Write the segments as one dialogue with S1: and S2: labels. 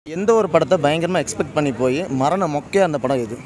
S1: எந்த ஒரு படத்தை பயங்கரமாக எக்ஸ்பெக்ட் பண்ணி போய் மரண மொக்கையாக அந்த படம் இது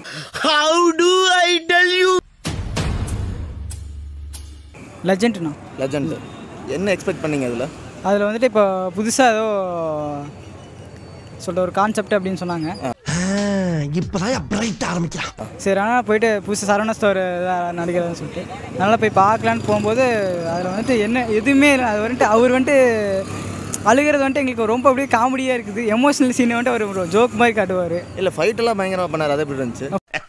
S2: லெஜெண்ட்ண்ணா
S1: லெஜண்ட் என்ன எக்ஸ்பெக்ட் பண்ணீங்க அதில்
S2: அதில் வந்துட்டு இப்போ புதுசாக ஏதோ சொல்லிட்டு ஒரு கான்செப்ட் அப்படின்னு சொன்னாங்க
S3: இப்பதான் பிரைட் ஆரம்பிக்கிறான்
S2: சரி ஆனால் போயிட்டு புதுசு சரவண ஸ்டோர் நடிக்கிறதுன்னு சொல்லிட்டு அதனால் போய் பார்க்கலான்னு போகும்போது அதில் வந்துட்டு என்ன எதுவுமே இல்லை அது வந்துட்டு அவர் வந்துட்டு அழுகிறது வந்துட்டு எங்களுக்கு ரொம்ப அப்படியே காமெடியாக இருக்குது எமோஷனல் சீனை வந்துட்டு அவர் ஒரு ஜோக் மாதிரி காட்டுவார்
S1: இல்லை ஃபைட்டெல்லாம் பயங்கரமாக பண்ணார் அது எப்படி இருந்துச்சு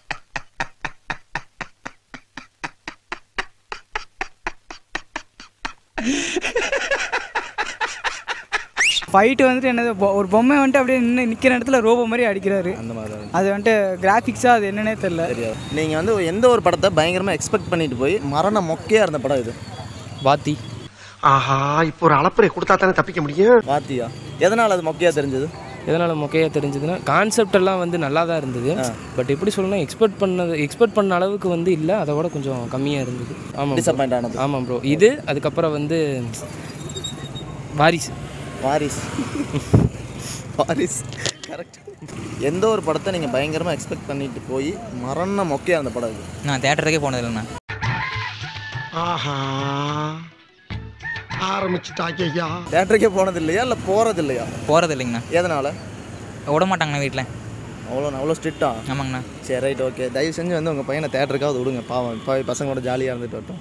S2: ஃபைட்டு வந்துட்டு என்னது பொ- ஒரு பொம்மை வந்துட்டு அப்படியே நின்று நிற்கிற இடத்துல ரோபோ மாதிரி அடிக்கிறாரு
S1: அந்த மாதிரி தான்
S2: அது வந்துட்டு கிராஃபிக்ஸாக அது என்னன்னே தெரில
S1: தெரியாது நீங்கள் வந்து எந்த ஒரு படத்தை பயங்கரமாக எக்ஸ்பெக்ட் பண்ணிட்டு போய் மரண மொக்கையாக இருந்த படம் இது
S4: பாத்தி
S3: ஆஹா இப்போ ஒரு அளப்பறை கொடுத்தா தானே தப்பிக்க முடியும்
S1: பாத்தியா எதனால் அது மொக்கையாக தெரிஞ்சது
S4: எதனால் மொக்கையாக தெரிஞ்சதுன்னா கான்செப்ட் எல்லாம் வந்து நல்லா தான் இருந்தது பட் எப்படி சொல்லணும் எக்ஸ்பெக்ட் பண்ணது எக்ஸ்பெக்ட் பண்ண அளவுக்கு வந்து இல்லை அதை விட கொஞ்சம் கம்மியாக இருந்தது ஆமாம்
S1: டிசப்பாயிண்ட் ஆனது
S4: ஆமாம் ப்ரோ இது அதுக்கப்புறம் வந்து வாரிசு
S1: வாரிஸ் வாரிஸ் கரெக்ட் எந்த ஒரு படத்தை நீங்கள் பயங்கரமாக எக்ஸ்பெக்ட் பண்ணிட்டு போய் மரண மொக்கையாக இருந்த படம் இது
S5: நான் தேட்டருக்கே போனதில்லைண்ணா
S3: ஆஹா ஆரம்பிச்சுட்டாங்க ஐயா
S1: தேட்டருக்கே போனது இல்லையா இல்லை போகிறது இல்லையா
S5: போகிறது இல்லைங்கண்ணா
S1: எதனால்
S5: விட மாட்டாங்கண்ணா வீட்டில்
S1: அவ்வளோ அவ்வளோ ஸ்ட்ரிக்டா
S5: ஆமாங்கண்ணா
S1: சரி ரைட் ஓகே தயவு செஞ்சு வந்து உங்கள் பையனை தேட்டருக்காவது விடுங்க பாவம் இப்போ பசங்களோட ஜாலியாக இருந்துட்டு வரட்டும்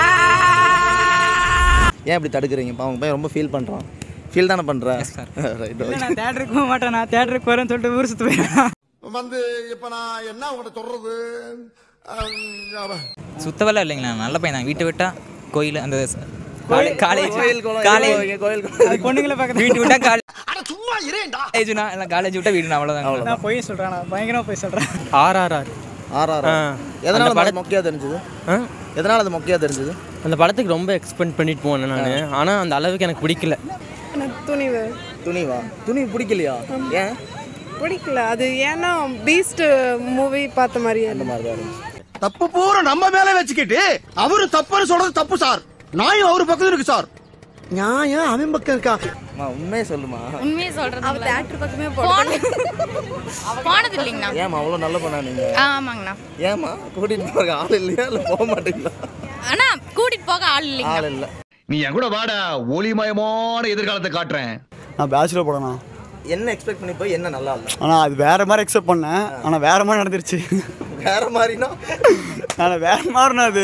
S1: ஏன் இப்படி தடுக்கிறீங்க பாவம் உங்கள் பையன் ரொம்ப ஃபீல் பண்ணுறான் ஃபீல் தானே பண்ணுறேன் ரைட் ஓகே
S2: நான் தேட்டருக்கு போக மாட்டேன் நான் தேட்டருக்கு வரேன்னு சொல்லிட்டு ஊர் சுற்று போயிடுவேன்
S3: வந்து இப்ப நான் என்ன உங்கள்கிட்ட சொல்றது அஹ்,
S5: சுத்தவெல்லாம் இல்லைங்கண்ணா நல்ல பையன் தான் வீட்டை விட்டா கோயில் அந்த காலேஜ்
S1: கோயில் குளம்
S5: காலேஜ்
S1: கோயில் கோயில் குளம்.
S2: அது பொண்ணுங்களை பார்க்க
S5: வீட்டு விட்டா காலேஜ்
S3: அட சும்மா இரேண்டா
S5: காலேஜ்னா இல்லை காலேஜ் விட்டா வீடு அவ்வளோதான்
S2: நான் போய் சொல்கிறேன் நான் பயங்கரமாக போய் சொல்கிறேன்
S6: ஆர்ஆர்ஆர்
S1: ஆர்ஆர் எதனால் அது மொக்கையாக தெரிஞ்சது எதனால் அது மொக்கையாக தெரிஞ்சது
S6: அந்த படத்துக்கு ரொம்ப எக்ஸ்பெக்ட் பண்ணிட்டு போனேன் நான் ஆனால் அந்த அளவுக்கு எனக்கு பிடிக்கல
S7: துணிவு
S1: துணிவா துணி பிடிக்கலையா ஏன்
S7: பிடிக்கல அது ஏன்னா பீஸ்ட் மூவி பார்த்த மாதிரியே
S1: அந்த மாதிரி தான் இருந்துச்சு
S3: தப்பு பூரா நம்ம மேல வச்சுக்கிட்டு அவரு தப்புன்னு சொல்றது தப்பு சார் நியாயம் அவரு பக்கத்துல இருக்கு சார் நியாயம் அவன் பக்கம் இருக்கா
S1: அம்மா உண்மையே சொல்லுமா
S8: உண்மையை சொல்றது
S7: அவ தேட்டர் பக்கமே
S8: போன போனது இல்லைங்கண்ணா
S1: ஏம்மா அவ்வளோ நல்ல பண்ணா நீங்கள்
S8: ஆ, ஆமாங்கண்ணா
S1: ஏம்மா கூட்டிகிட்டு போக ஆள் இல்லையா இல்லை போக மாட்டீங்களா
S8: ஆனா கூட்டிட்டு போக ஆள் இல்லைங்க
S1: ஆள் இல்லை
S9: நீ என் கூட வாடா ஒளிமயமான எதிர்காலத்தை காட்டுறேன்
S10: நான் பேச்சுலர் படம்ண்ணா
S1: என்ன எக்ஸ்பெக்ட் பண்ணி போய் என்ன நல்லா இல்லை
S10: ஆனால் அது வேற மாதிரி எக்ஸெப்ட் பண்ணேன் ஆனால் வேற மாதிரி நடந்துருச்சு
S1: வேற மாதிரினா
S10: ஆனால் வேற மாதிரிண்ணா அது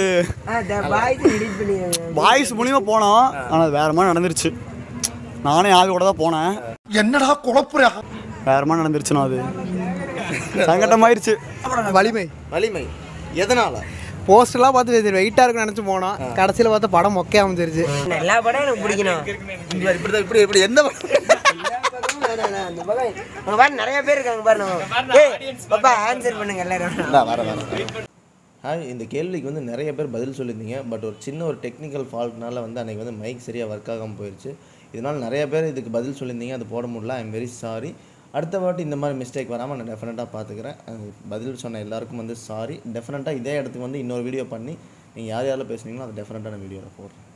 S10: பாய்ஸ் மூலியமா போனோம் ஆனால் அது வேற மாதிரி நடந்துருச்சு நானே ஆவி கூட தான் போனேன்
S3: என்னடா குழப்புறா
S10: வேற மாதிரி நடந்துருச்சுண்ணா அது சங்கட்டமாயிருச்சு
S6: வலிமை
S1: வலிமை எதனால
S6: போஸ்டர்லாம் பார்த்து வெயிட்டாக இருக்குன்னு நினச்சி போனோம் கடைசியில் பார்த்தா படம் மொக்கையா அமைஞ்சிருச்சு
S5: எல்லா படம் எனக்கு பிடிக்கணும்
S1: இப்படி இப்படி தான் இப்படி இப்படி எந்த
S5: நிறைய பேர் இருக்காங்க பாருங்க பாப்பா ஆன்சர் பண்ணுங்க எல்லாரும்
S1: நான் வர வர ஹாய் இந்த கேள்விக்கு வந்து நிறைய பேர் பதில் சொல்லியிருந்தீங்க பட் ஒரு சின்ன ஒரு டெக்னிக்கல் ஃபால்ட்னால வந்து அன்றைக்கி வந்து மைக் சரியாக ஒர்க் ஆகாமல் போயிடுச்சு இதனால் நிறைய பேர் இதுக்கு பதில் சொல்லியிருந்தீங்க அது போட முடியல ஐ எம் வெரி சாரி அடுத்த வாட்டி இந்த மாதிரி மிஸ்டேக் வராமல் நான் டெஃபினட்டாக பார்த்துக்கிறேன் அது பதில் சொன்ன எல்லாருக்கும் வந்து சாரி டெஃபினட்டாக இதே இடத்துக்கு வந்து இன்னொரு வீடியோ பண்ணி நீங்கள் யார் யாரெல்லாம் பேசுனீங்களோ அது டெஃபினட்டான வீடியோவில் போடுறேன்